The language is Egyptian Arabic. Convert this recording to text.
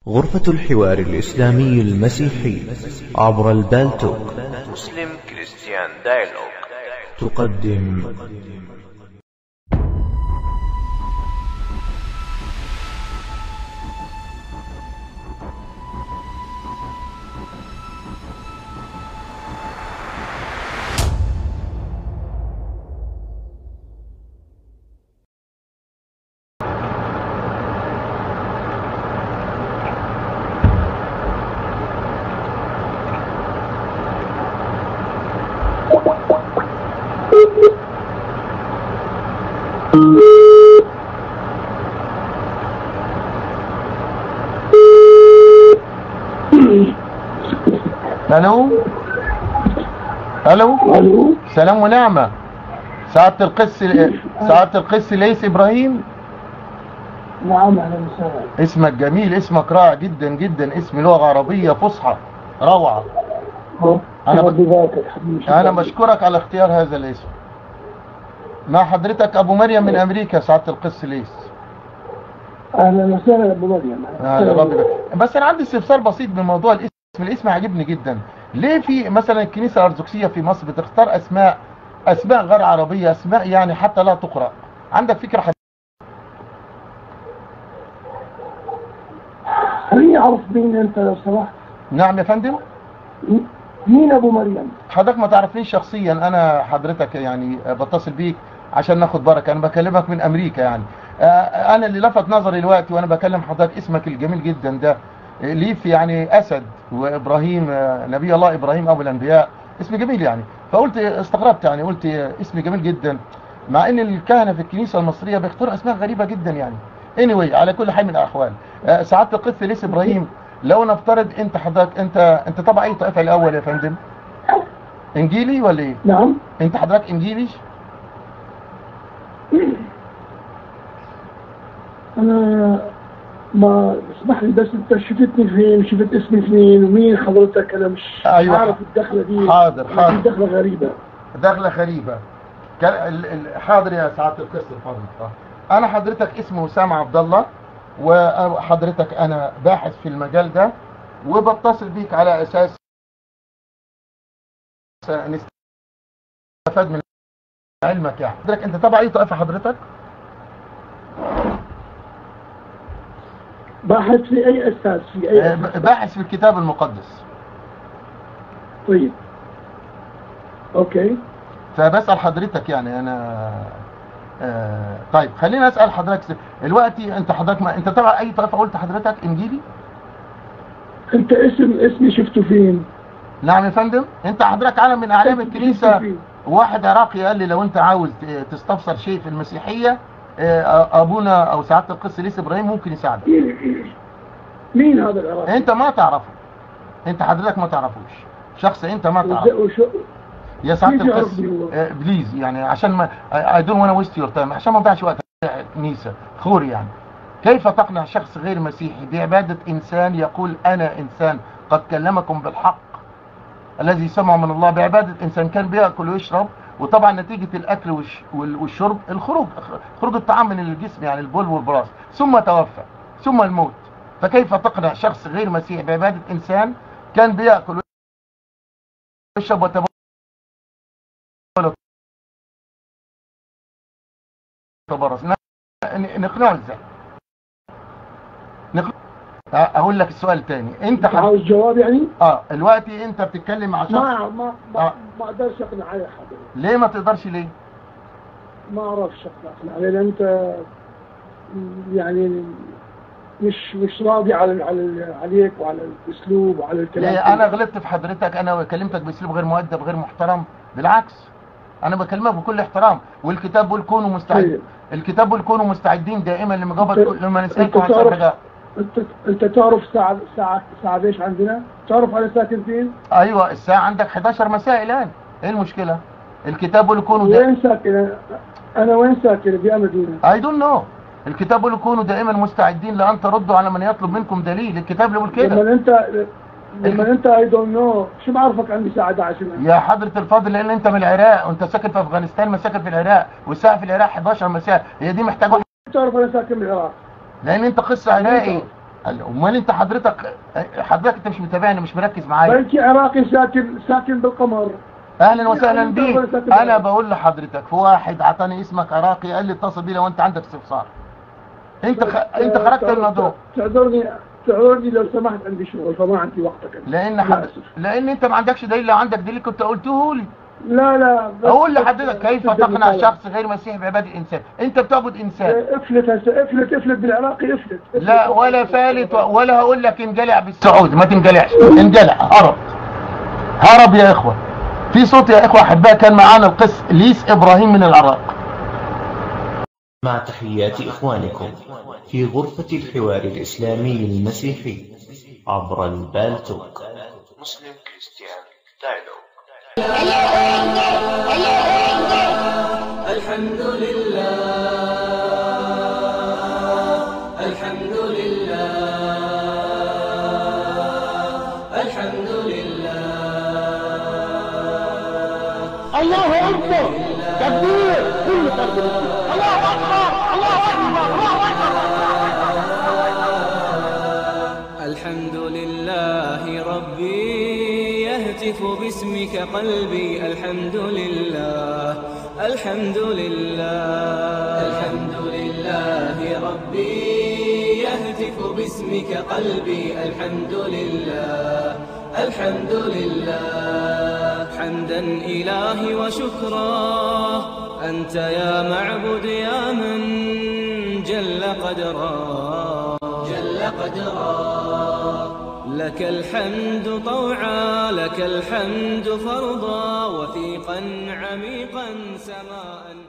غرفة الحوار الإسلامي المسيحي عبر البالتوك مسلم كريستيان دايلوج تقدم الو الو الو سلام ونعمة سعادة القس سعادة القس ليس ابراهيم نعم اهلا وسهلا اسمك جميل اسمك رائع جدا جدا اسم لغة عربية فصحى روعة أنا ب- ربي يباركك حبيبي شكراً. انا بشكرك على اختيار هذا الاسم مع حضرتك ابو مريم من امريكا سعادة القس ليس اهلا وسهلا ابو مريم آه يا رب يبارك. بس انا عندي استفسار بسيط بموضوع الاسم الاسم عجبني جدا ليه في مثلا الكنيسة الارثوذكسية في مصر بتختار اسماء اسماء غير عربية اسماء يعني حتى لا تقرأ عندك فكرة حد... خليني اعرف مين انت لو سمحت نعم يا فندم مين- مين ابو مريم حضرتك ما تعرفنيش شخصيا انا حضرتك يعني بتصل بيك عشان ناخد بركه انا بكلمك من امريكا يعني آه، انا اللي لفت نظري دلوقتي وانا بكلم حضرتك اسمك الجميل جدا ده آه، ليف يعني اسد وابراهيم آه، نبي الله ابراهيم ابو الانبياء اسم جميل يعني فقلت استغربت يعني قلت اسم جميل جدا مع ان الكهنه في الكنيسه المصريه بيختاروا اسماء غريبه جدا يعني anyway على كل حال من الاحوال آه، سعاده القس ليس ابراهيم لو نفترض انت حضرتك انت انت طبعا اي طائفه الاول يا فندم انجيلي ولا ايه نعم انت حضرتك انجيلي انا ما اسمح لي بس انت شفتني فين شفت اسمي فين ومين حضرتك انا مش أيوة. عارف الدخله دي حاضر، دي حاضر. دخله غريبه دخله غريبه كان ال- ال- حاضر يا سعاده القس اتفضل اه. انا حضرتك اسمي وسام عبد الله وحضرتك انا باحث في المجال ده وبتصل بيك على اساس نستفاد من علمك يعني حضرتك انت تبع اي طائفه حضرتك باحث في اي اساس في اي آه، أساس؟ باحث في الكتاب المقدس طيب اوكي فبسأل حضرتك يعني انا آه طيب خليني اسال حضرتك س- دلوقتي انت حضرتك ما انت تبع اي طائفه قلت حضرتك انجيلي انت اسم اسمي شفته فين نعم يا فندم انت حضرتك علم من اعلام شفته الكنيسه فين؟ واحد عراقي قال لي لو انت عاوز ت- تستفسر شيء في المسيحيه آه، ابونا او سعاده القس ليس ابراهيم ممكن يساعدك مين هذا العراقي؟ انت ما تعرفه انت حضرتك ما تعرفوش شخص انت ما تعرفه وشو يا سعاده كيف القس يعرفني هو؟ آه، بليز يعني عشان ما اي دونت وانا ويست يور تايم عشان ما نضيعش وقت كنيسه خوري يعني كيف تقنع شخص غير مسيحي بعباده انسان يقول انا انسان قد كلمكم بالحق الذي سمعه من الله بعباده انسان كان بياكل ويشرب وطبعا نتيجه الاكل والش- وال- والشرب الخروج خروج الطعام من الجسم يعني البول والبراز ثم توفى ثم الموت فكيف تقنع شخص غير مسيحي بعباده انسان كان بياكل ويشرب وتبول تبرز ن- ن- نقنعه ازاي نقنع... اقول لك السؤال تاني انت حضرتك عاوز جواب يعني؟ اه دلوقتي انت بتتكلم مع شخص ما ما ما, آه. ما اقدرش اقنع اي حدا ليه ما تقدرش ليه ما اعرفش اقنع لان انت يعني مش مش راضي على على عليك وعلى الاسلوب وعلى الكلام ليه انا غلطت في حضرتك انا كلمتك باسلوب غير مؤدب غير محترم بالعكس انا بكلمك بكل احترام والكتاب بيقول كونوا مستعد طيب. الكتاب بيقول كونوا مستعدين دائما لمجابة أنت- لما نسالكم عن أنت تعرف- سبب انت انت تعرف ساعه ساعه ساعه ايش عندنا؟ تعرف انا ساكن فين؟ ايوه الساعه عندك 11 مساء الان ايه المشكله الكتاب بيقول كونوا دا... وين ساكن؟ انا وين ساكن؟ في مدينه اي دونت نو الكتاب بيقول كونوا دائما مستعدين لان تردوا على من يطلب منكم دليل الكتاب اللي بيقول كده لما انت لما انت اي دونت نو شو بعرفك عندي ساعه 11 يا حضرة الفاضل لان انت من العراق وانت ساكن في افغانستان ما ساكن في العراق والساعه في العراق 11 مساء هي دي محتاجه واحد- تعرف انا ساكن بالعراق لان انت قصه عراقي قال له، امال انت حضرتك حضرتك انت مش متابعني مش مركز معايا بلكي عراقي ساكن ساكن بالقمر اهلا وسهلا يعني بيك أنت أول انا ساكن بقول لحضرتك في واحد اعطاني اسمك عراقي قال لي اتصل بي لو انت عندك استفسار انت خ... انت خرجت من الموضوع تعذرني تعذرني لو سمحت عندي شغل فما عندي وقتك لان لا حد... أسف. لان انت ما عندكش دليل لو عندك دليل كنت قلته لي لا لا بس- اقول بس- لحضرتك كيف بس- تقنع بس- شخص غير مسيحي بعباده الانسان انت بتعبد انسان افلت هسه افلت افلت بالعراقي افلت افلت. لا ولا فالت ولا هقول لك انجلع بالسعود ما تنجلعش انجلع هرب هرب يا اخوه في صوت يا اخوه احباء كان معانا القس ليس ابراهيم من العراق مع تحيات إخوانكم في غرفة الحوار الإسلامي المسيحي عبر البالتوك مسلم كريستيان دايلوج الحمد لله الحمد لله الحمد لله الله اكبر تكبير كل فرد الله اكبر الله اكبر الله الحمد لله ربي يهتف باسمك قلبي الحمد لله الحمد لله الحمد لله ربي يهتف باسمك قلبي الحمد لله الحمد لله حمدا إلهي وشكرا أنت يا معبد يا من جل قدرا جل قدرا لك الحمد طوعا لك الحمد فرضا وثيقا عميقا سماء